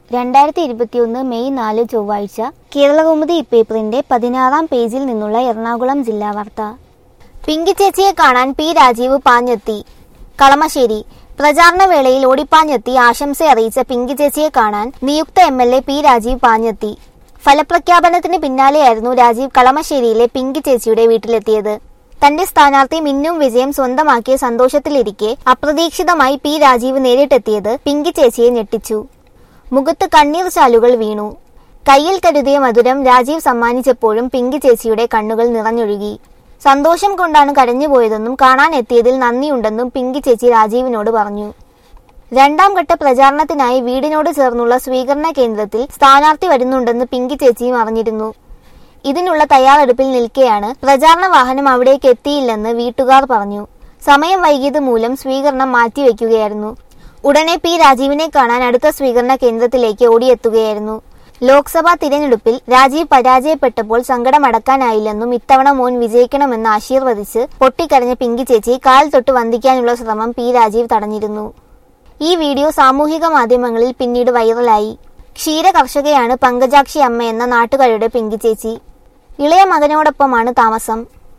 രണ്ടായിരത്തി ഇരുപത്തിയൊന്ന് മെയ് നാല് ചൊവ്വാഴ്ച കേരളകൗമുദി ഇപ്പേപ്പറിന്റെ പതിനാറാം പേജിൽ നിന്നുള്ള എറണാകുളം ജില്ലാ വാർത്ത പിങ്കി ചേച്ചിയെ കാണാൻ പി രാജീവ് പാഞ്ഞെത്തി കളമശ്ശേരി പ്രചാരണ വേളയിൽ ഓടിപ്പാഞ്ഞെത്തി ആശംസ അറിയിച്ച പിങ്കി ചേച്ചിയെ കാണാൻ നിയുക്ത M L A P Rajeev പാഞ്ഞെത്തി ഫലപ്രഖ്യാപനത്തിന് പിന്നാലെയായിരുന്നു രാജീവ് കളമശ്ശേരിയിലെ പിങ്കി ചേച്ചിയുടെ വീട്ടിലെത്തിയത് തന്റെ സ്ഥാനാർത്ഥി മിന്നും വിജയം സ്വന്തമാക്കിയ സന്തോഷത്തിലിരിക്കെ അപ്രതീക്ഷിതമായി പി രാജീവ് നേരിട്ടെത്തിയത് പിങ്കി ചേച്ചിയെ ഞെട്ടിച്ചു മുഖത്ത് കണ്ണീർ ചാലുകൾ വീണു കയ്യിൽ കരുതിയ മധുരം രാജീവ് സമ്മാനിച്ചപ്പോഴും പിങ്കി ചേച്ചിയുടെ കണ്ണുകൾ നിറഞ്ഞൊഴുകി സന്തോഷം കൊണ്ടാണ് കരഞ്ഞുപോയതെന്നും കാണാൻ എത്തിയതിൽ നന്ദിയുണ്ടെന്നും പിങ്കി ചേച്ചി രാജീവിനോട് പറഞ്ഞു രണ്ടാം ഘട്ട പ്രചാരണത്തിനായി വീടിനോട് ചേർന്നുള്ള സ്വീകരണ കേന്ദ്രത്തിൽ സ്ഥാനാർത്ഥി വരുന്നുണ്ടെന്ന് പിങ്കി ചേച്ചിയും അറിഞ്ഞിരുന്നു ഇതിനുള്ള തയ്യാറെടുപ്പിൽ നിൽക്കെയാണ് പ്രചാരണ വാഹനം അവിടേക്ക് എത്തിയില്ലെന്ന് വീട്ടുകാർ പറഞ്ഞു സമയം വൈകിയത് മൂലം സ്വീകരണം മാറ്റിവെക്കുകയായിരുന്നു ഉടനെ പി രാജീവിനെ കാണാൻ അടുത്ത സ്വീകരണ കേന്ദ്രത്തിലേക്ക് ഓടിയെത്തുകയായിരുന്നു ലോക്സഭാ തിരഞ്ഞെടുപ്പിൽ രാജീവ് പരാജയപ്പെട്ടപ്പോൾ സങ്കടമടക്കാനായില്ലെന്നും ഇത്തവണ മോൻ വിജയിക്കണമെന്ന് ആശീർവദിച്ച് പൊട്ടിക്കരഞ്ഞ പിങ്കി ചേച്ചി കാൽ തൊട്ട് വന്ദിക്കാനുള്ള ശ്രമം പി രാജീവ് തടഞ്ഞിരുന്നു ഈ വീഡിയോ സാമൂഹിക മാധ്യമങ്ങളിൽ പിന്നീട് വൈറലായി ക്ഷീര കർഷകയാണ് പങ്കജാക്ഷി അമ്മ എന്ന നാട്ടുകാരുടെ പിങ്കി ചേച്ചി ഇളയ മകനോടൊപ്പമാണ് താമസം